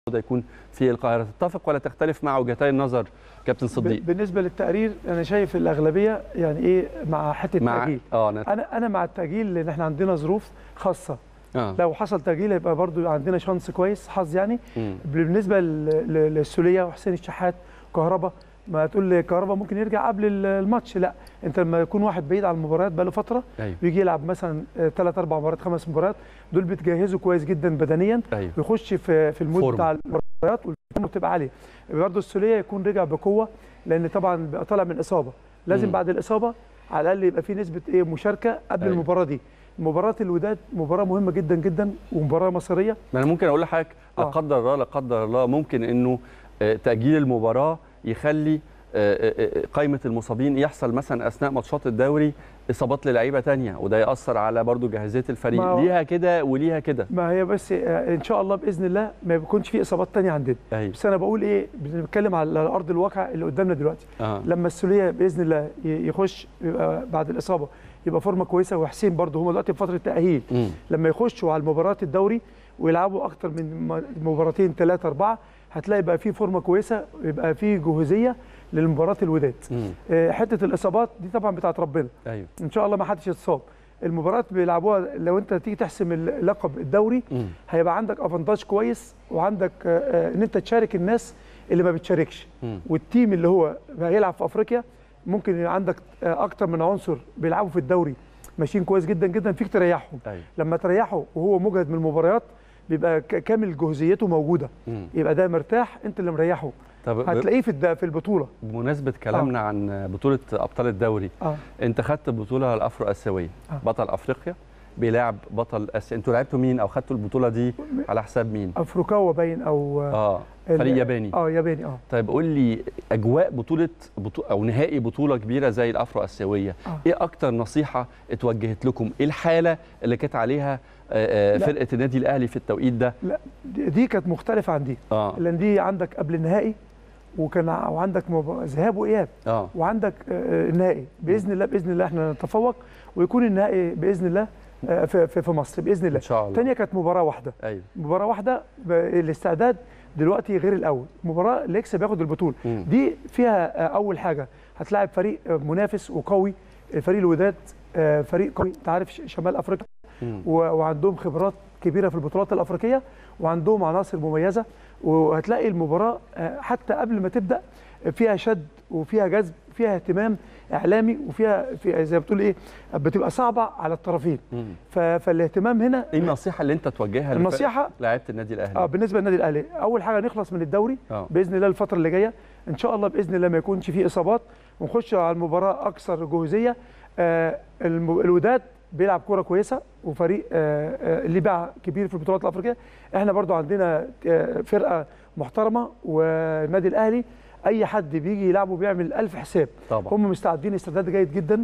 ده يكون في القاهره تتفق ولا تختلف مع وجهتي النظر كابتن صديق ب- بالنسبه للتقرير انا شايف الاغلبيه يعني ايه مع حته مع تاجيل اه نت... انا انا مع التاجيل لان احنا عندنا ظروف خاصه اه لو حصل تاجيل هيبقى برضو عندنا شانس كويس حظ يعني مم. بالنسبه لل- لل- للسوليه وحسين الشحات كهربا ما تقول لي كهربا ممكن يرجع قبل ال- الماتش لا انت لما يكون واحد بعيد عن المباريات بقاله فتره ايوه ويجي يلعب مثلا ثلاث اربع مباريات خمس مباريات دول بتجهزوا كويس جدا بدنيا ايوه ويخش في في المود فورمة. بتاع المباريات والفورمه بتبقى عاليه برضه السوليه يكون رجع بقوه لان طبعا بيبقى طالع من اصابه لازم مم. بعد الاصابه على الاقل يبقى في نسبه ايه مشاركه قبل أيوة. المباراه دي مباراه الوداد مباراه مهمه جدا جدا ومباراه مصيريه ما انا ممكن اقول لحضرتك لا آه. قدر الله لا قدر الله ممكن انه آه، تاجيل المباراه يخلي آه، آه، آه، قائمه المصابين يحصل مثلا اثناء ماتشات الدوري اصابات للعيبه تانية وده ياثر على برضو جاهزيه الفريق ما هو- ليها كده وليها كده ما هي بس آه، ان شاء الله باذن الله ما بيكونش في اصابات تانية عندنا ايوه بس انا بقول ايه بنتكلم على ارض الواقع اللي قدامنا دلوقتي اه لما السوليه باذن الله ي- يخش يبقى بعد الاصابه يبقى فورمه كويسه وحسين برضه هم دلوقتي في فتره تاهيل مم. لما يخشوا على المباريات الدوري ويلعبوا اكتر من م- مباراتين ثلاثه اربعه هتلاقي بقى في فورمه كويسه ويبقى في جهوزيه للمباراه الوداد مم. آه، حته الاصابات دي طبعا بتاعت ربنا ايوه ان شاء الله ما حدش يتصاب المباراه بيلعبوها لو انت تيجي تحسم اللقب الدوري مم. هيبقى عندك افانتاج كويس وعندك آه، آه، ان انت تشارك الناس اللي ما بتشاركش مم. والتيم اللي هو هيلعب في افريقيا ممكن يبقى عندك آه، اكتر من عنصر بيلعبوا في الدوري ماشيين كويس جدا جدا فيك تريحهم ايوه لما تريحه وهو مجهد من المباريات بيبقى ك- كامل جهزيته موجوده مم. يبقى ده مرتاح انت اللي مريحه طب ب- هتلاقيه في الد- في البطوله بمناسبه كلامنا عن بطوله ابطال الدوري اه انت خدت البطوله الافرو اسيويه آه. بطل افريقيا بيلاعب بطل اسيا انتوا لعبتوا مين او خدتوا البطوله دي على حساب مين افريكاوا باين او اه ال- فريق ياباني اه ياباني اه طيب قول لي اجواء بطوله بطو او نهائي بطوله كبيره زي الافرو اسيويه آه. ايه اكتر نصيحه اتوجهت لكم ايه الحاله اللي كانت عليها آه، آه، لا. فرقه النادي الاهلي في التوقيت ده لا دي دي كانت مختلفه عن دي اه لان دي عندك قبل النهائي وكان ع- وعندك مب- ذهاب واياب اه وعندك آه، النهائي باذن الله باذن الله احنا نتفوق ويكون النهائي باذن الله آه، في في في مصر باذن الله ان شاء الله الثانيه كانت مباراه واحده ايوه مباراه واحده ب- الاستعداد دلوقتي غير الاول مباراه اللي يكسب ياخد البطوله مم. دي فيها آه، اول حاجه هتلاعب فريق آه، منافس وقوي فريق الوداد آه، فريق قوي انت عارف ش- شمال افريقيا مم. و- وعندهم خبرات كبيره في البطولات الافريقيه وعندهم عناصر مميزه وهتلاقي المباراه آه، حتى قبل ما تبدا فيها شد وفيها جذب فيها اهتمام اعلامي وفيها في زي ما بتقول ايه بتبقى صعبه على الطرفين مم. ف- فالاهتمام هنا ايه النصيحه اللي انت توجهها النصيحه لعيبه النادي الاهلي اه بالنسبه للنادي الاهلي اول حاجه نخلص من الدوري اه باذن الله الفتره اللي جايه ان شاء الله باذن الله ما يكونش فيه اصابات ونخش على المباراه اكثر جهوزيه آه الم- الوداد بيلعب كوره كويسه وفريق آه آه اللي باع كبير في البطولات الافريقيه احنا برضو عندنا آه فرقه محترمه والنادي الاهلي اي حد بيجي يلعبه بيعمل ألف حساب طبعا هم مستعدين استعداد جيد جدا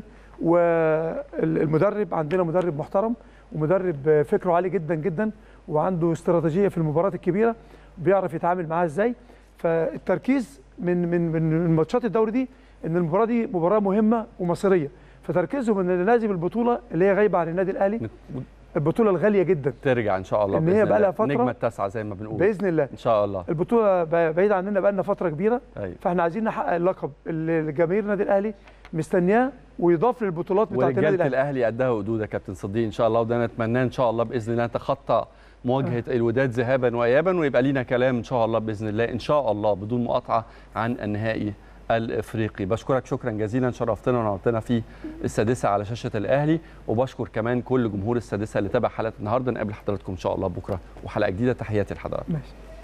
والمدرب عندنا مدرب محترم ومدرب فكره عالي جدا جدا وعنده استراتيجيه في المباريات الكبيره بيعرف يتعامل معاها ازاي فالتركيز من من من ماتشات الدوري دي ان المباراه دي مباراه مهمه ومصيريه فتركيزهم ان لازم البطوله اللي هي غايبه عن النادي الاهلي البطوله الغاليه جدا ترجع ان شاء الله إن هي بإذن بقى لها الله. فترة. النجمه التاسعه زي ما بنقول باذن الله ان شاء الله البطوله ب- بعيده عننا بقى لنا فتره كبيره ايوه فاحنا عايزين نحقق اللقب اللي جماهير النادي الاهلي مستنياه ويضاف للبطولات بتاعت النادي ورجاله الاهلي الاهلي قدها وقدود يا كابتن صديق ان شاء الله وده نتمناه ان شاء الله باذن الله نتخطى مواجهه الوداد ذهابا وايابا ويبقى لينا كلام ان شاء الله باذن الله ان شاء الله بدون مقاطعه عن النهائي الافريقي بشكرك شكرا جزيلا شرفتنا ونورتنا في السادسه على شاشه الاهلي وبشكر كمان كل جمهور السادسه اللي تابع حلقه النهارده نقابل حضراتكم ان شاء الله بكره وحلقه جديده تحياتي لحضراتكم ماشي